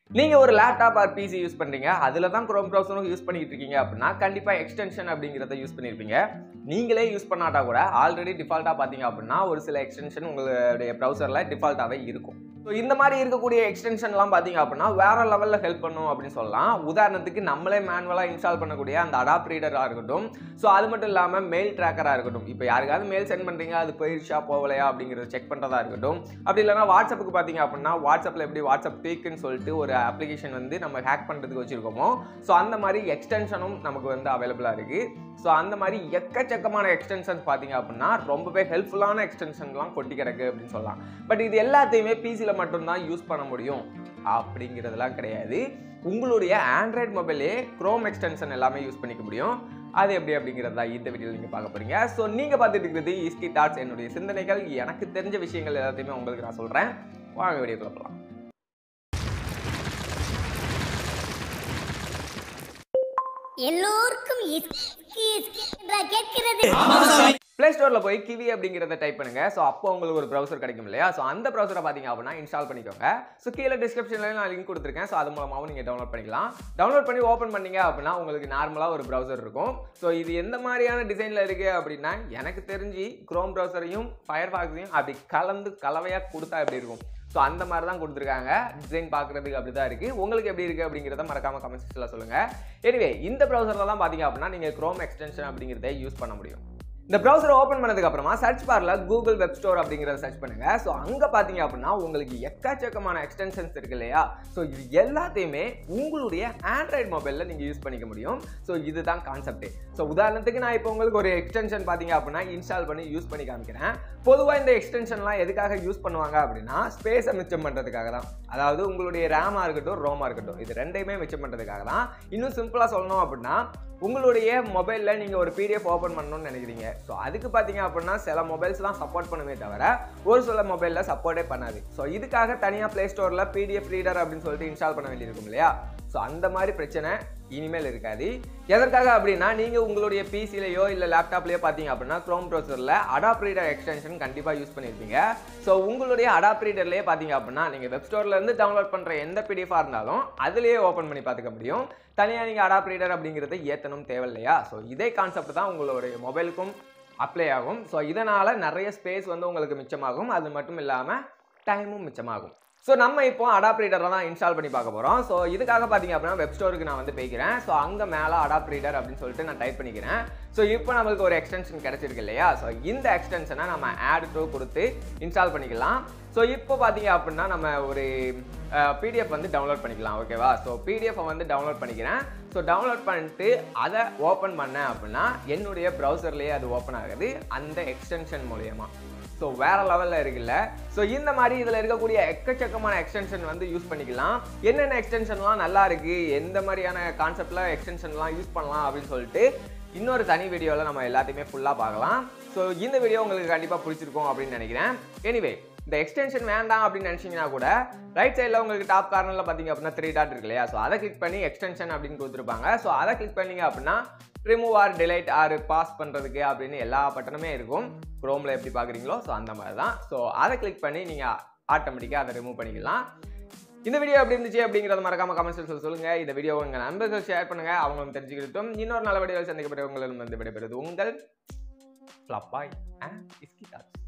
நீங்கள் ஒரு laptop or PC use பண்ணுறீங்க அதில் தான் குரோம் ப்ரௌசரும் யூஸ் பண்ணிட்டு இருக்கீங்க அப்படின்னா கண்டிப்பாக எக்ஸ்டென்ஷன் அப்படிங்கிறத யூஸ் பண்ணியிருப்பீங்க நீங்களே யூஸ் பண்ணாட்டா கூட ஆல்ரெடி டிஃபால்ட்டாக பார்த்தீங்க அப்படின்னா ஒரு சில எக்ஸ்டென்ஷன் உங்களுடைய ப்ரௌசரில் டிஃபால்ட்டாகவே இருக்கும் ஸோ இந்த மாதிரி இருக்கக்கூடிய எக்ஸ்டென்ஷன்லாம் பார்த்தீங்க அப்படின்னா வேற லெவலில் ஹெல்ப் பண்ணும் அப்படின்னு சொல்லலாம் உதாரணத்துக்கு நம்மளே மேனுவலாக இன்ஸ்டால் பண்ணக்கூடிய அந்த அடாப் ரீடராக இருக்கட்டும் ஸோ அது மட்டும் இல்லாமல் மெயில் ட்ராக்கராக இருக்கட்டும் இப்போ யாருக்காவது மெயில் சென்ட் பண்ணுறீங்க அது போயிடுச்சா போகலையா அப்படிங்கிறத செக் பண்ணுறதா இருக்கட்டும் அப்படி இல்லைனா வாட்ஸ்அப்புக்கு பார்த்தீங்க அப்படின்னா வாட்ஸ்அப்பில் எப்படி வாட்ஸ்அப் பீக்குன்னு சொல்லிட்டு ஒரு அப்ளிகேஷன் வந்து நம்ம ஹேக் பண்ணுறதுக்கு வச்சுருக்கோமோ ஸோ அந்த மாதிரி எக்ஸ்டென்ஷனும் நமக்கு வந்து அவைலபிளாக இருக்குது ஸோ அந்த மாதிரி எக்கச்சக்கமான எக்ஸ்டென்ஷன்ஸ் பார்த்தீங்க அப்படின்னா ரொம்பவே ஹெல்ப்ஃபுல்லான எக்ஸ்டென்ஷன்லாம் கொட்டி கிடக்கு அப்படின்னு சொல்லலாம் பட் இது எல்லாத்தையுமே பிசியில் மட்டும்தான் யூஸ் பண்ண முடியும் அப்படிங்கிறதுலாம் கிடையாது உங்களுடைய ஆண்ட்ராய்ட் மொபைலே க்ரோம் எக்ஸ்டென்ஷன் எல்லாமே யூஸ் பண்ணிக்க முடியும் அது எப்படி அப்படிங்கிறது தான் இந்த வீடியோவில் நீங்கள் பார்க்க போறீங்க ஸோ நீங்கள் பார்த்துட்டு இருக்கிறது இஸ்கி தாட்ஸ் என்னுடைய சிந்தனைகள் எனக்கு தெரிஞ்ச விஷயங்கள் எல்லாத்தையுமே உங்களுக்கு நான் சொல்கிறேன் வாங்க வீடியோக்குள்ள போகலாம் எல்லோருக்கும் இஸ்கி இஸ்கி என்றா கேட்கிறது ப்ளே ஸ்டோரில் போய் கிவி அப்படிங்கிறத டைப் பண்ணுங்க ஸோ அப்போ உங்களுக்கு ஒரு ப்ரௌசர் கிடைக்கும் இல்லையா ஸோ அந்த ப்ரௌசரை பார்த்தீங்க அப்படின்னா இன்ஸ்டால் பண்ணிக்கோங்க ஸோ கீழே டிஸ்கிரிப்ஷனில் நான் லிங்க் கொடுத்துருக்கேன் ஸோ அது மூலமாகவும் நீங்கள் டவுன்லோட் பண்ணிக்கலாம் டவுன்லோட் பண்ணி ஓப்பன் பண்ணீங்க அப்படின்னா உங்களுக்கு நார்மலாக ஒரு ப்ரௌசர் இருக்கும் ஸோ இது எந்த மாதிரியான டிசைனில் இருக்குது அப்படின்னா எனக்கு தெரிஞ்சு க்ரோம் ப்ரௌசரையும் ஃபயர் ஃபாக்ஸையும் அப்படி கலந்து கலவையாக கொடுத்தா எப்படி இருக்கும் ஸோ அந்த மாதிரி தான் கொடுத்துருக்காங்க டிசைன் பார்க்குறதுக்கு அப்படி தான் இருக்குது உங்களுக்கு எப்படி இருக்குது அப்படிங்கிறத மறக்காம கமெண்ட் செக்ஷனில் சொல்லுங்கள் எனிவே இந்த ப்ரௌசரில் தான் பார்த்தீங்க அப்படின்னா நீங்கள் க்ரோம் எக்ஸ்டென்ஷன் அப்படிங்கிறத யூஸ் பண்ண முடியும் இந்த ப்ரௌசர் ஓப்பன் பண்ணதுக்கு அப்புறமா சர்ச் பார்ல கூகுள் வெப் ஸ்டோர் அப்படிங்கிறத சர்ச் பண்ணுங்க ஸோ அங்கே பார்த்தீங்க அப்படின்னா உங்களுக்கு எக்கச்சக்கமான எக்ஸ்டென்ஷன்ஸ் இருக்கு இல்லையா ஸோ இது எல்லாத்தையுமே உங்களுடைய ஆண்ட்ராய்டு மொபைலில் நீங்கள் யூஸ் பண்ணிக்க முடியும் ஸோ இதுதான் கான்செப்ட் ஸோ உதாரணத்துக்கு நான் இப்போ உங்களுக்கு ஒரு எக்ஸ்டென்ஷன் பார்த்தீங்க அப்படின்னா இன்ஸ்டால் பண்ணி யூஸ் பண்ணி காமிக்கிறேன் பொதுவாக இந்த எக்ஸ்டென்ஷன்லாம் எதுக்காக யூஸ் பண்ணுவாங்க அப்படின்னா ஸ்பேஸை மிச்சம் பண்ணுறதுக்காக தான் அதாவது உங்களுடைய ரேமாக இருக்கட்டும் ரோமாக இருக்கட்டும் இது ரெண்டையுமே மிச்சம் பண்ணுறதுக்காக தான் இன்னும் சிம்பிளாக சொல்லணும் அப்படின்னா உங்களுடைய மொபைலில் நீங்கள் ஒரு பிடிஎஃப் ஓப்பன் பண்ணணும்னு நினைக்கிறீங்க ஸோ அதுக்கு பார்த்தீங்க அப்படின்னா சில மொபைல்ஸ்லாம் சப்போர்ட் பண்ணுமே தவிர ஒரு சில மொபைலில் சப்போர்ட்டே பண்ணாது ஸோ இதுக்காக தனியாக ப்ளே ஸ்டோரில் பிடிஎஃப் ரீடர் அப்படின்னு சொல்லிட்டு இன்ஸ்டால் பண்ண வேண்டியிருக்கும் இல்லையா ஸோ அந்த மாதிரி பிரச்சனை இனிமேல் இருக்காது எதற்காக அப்படின்னா நீங்கள் உங்களுடைய பிசிலையோ இல்லை லேப்டாப்லையோ பார்த்தீங்க அப்படின்னா க்ரோம் ப்ரௌசரில் அடாப் ரீடர் எக்ஸ்டென்ஷன் கண்டிப்பாக யூஸ் பண்ணியிருப்பீங்க ஸோ உங்களுடைய அடாப் ரீடர்லேயே பார்த்தீங்க அப்படின்னா நீங்கள் வெப் ஸ்டோர்லேருந்து டவுன்லோட் பண்ணுற எந்த பிடிஎஃபாக இருந்தாலும் அதுலேயே ஓப்பன் பண்ணி பார்த்துக்க முடியும் தனியாக நீங்கள் அடாப் ரீடர் அப்படிங்கிறத ஏற்றணும் தேவையில்லையா ஸோ இதே கான்செப்ட் தான் உங்களுடைய மொபைலுக்கும் அப்ளை ஆகும் ஸோ இதனால் நிறைய ஸ்பேஸ் வந்து உங்களுக்கு மிச்சமாகும் அது மட்டும் இல்லாமல் டைமும் மிச்சமாகும் ஸோ நம்ம இப்போ அடாப் ரீடரை தான் இன்ஸ்டால் பண்ணி பார்க்க போகிறோம் ஸோ இதுக்காக பார்த்தீங்க அப்படின்னா வெப் ஸ்டோருக்கு நான் வந்து போய்க்கிறேன் ஸோ அங்கே மேலே அடாப் ரீடர் அப்படின்னு சொல்லிட்டு நான் டைப் பண்ணிக்கிறேன் ஸோ இப்போ நம்மளுக்கு ஒரு எக்ஸ்டென்ஷன் கிடச்சிருக்கு இல்லையா ஸோ இந்த எக்ஸ்டென்ஷனை நம்ம ஆட் டூ கொடுத்து இன்ஸ்டால் பண்ணிக்கலாம் ஸோ இப்போ பார்த்தீங்க அப்படின்னா நம்ம ஒரு பிடிஎஃப் வந்து டவுன்லோட் பண்ணிக்கலாம் ஓகேவா ஸோ பிடிஎஃப் வந்து டவுன்லோட் பண்ணிக்கிறேன் ஸோ டவுன்லோட் பண்ணிட்டு அதை ஓப்பன் பண்ணேன் அப்படின்னா என்னுடைய ப்ரௌசர்லேயே அது ஓப்பன் ஆகுது அந்த எக்ஸ்டென்ஷன் மூலயமா ஸோ வேற லெவலில் இருக்குல்ல ஸோ இந்த மாதிரி இதில் இருக்கக்கூடிய எக்கச்சக்கமான எக்ஸ்டென்ஷன் வந்து யூஸ் பண்ணிக்கலாம் என்னென்ன எக்ஸ்டென்ஷன்லாம் நல்லா இருக்கு எந்த மாதிரியான கான்செப்டில் எக்ஸ்டென்ஷன்லாம் யூஸ் பண்ணலாம் அப்படின்னு சொல்லிட்டு இன்னொரு தனி வீடியோவில் நம்ம எல்லாத்தையுமே ஃபுல்லாக பார்க்கலாம் ஸோ இந்த வீடியோ உங்களுக்கு கண்டிப்பாக பிடிச்சிருக்கும் அப்படின்னு நினைக்கிறேன் எனிவே இந்த எக்ஸ்டென்ஷன் வேண்டாம் அப்படின்னு நினச்சிங்கன்னா கூட ரைட் சைடில் உங்களுக்கு டாப் கார்னரில் பார்த்தீங்க அப்படின்னா த்ரீ டாட் இருக்கு இல்லையா ஸோ அதை கிளிக் பண்ணி எக்ஸ்டென்ஷன் அப்படின்னு கொடுத்துருப்பாங்க ஸோ அதை கிளிக் பண்ணீங்க அப்படின்னா remove or delete or pause பண்ணுறதுக்கு அப்படின்னு எல்லா பட்டனுமே இருக்கும் க்ரோமில் எப்படி பார்க்குறீங்களோ ஸோ அந்த மாதிரி தான் ஸோ அதை கிளிக் பண்ணி நீங்கள் ஆட்டோமேட்டிக்காக அதை ரிமூவ் பண்ணிக்கலாம் இந்த வீடியோ எப்படி இருந்துச்சு அப்படிங்கிறத மறக்காம கமெண்ட் செக்ஷன் சொல்லுங்க இந்த வீடியோ உங்க நண்பர்கள் ஷேர் பண்ணுங்க அவங்களும் தெரிஞ்சுக்கிட்டும் இன்னொரு நல்ல வீடியோவில் சந்திக்கப்பட்ட உங்களிடம் வந்து விடைபெறுது உங்கள் ஃப்ளப்பாய் அண்ட் இஸ்கி தாட்ஸ்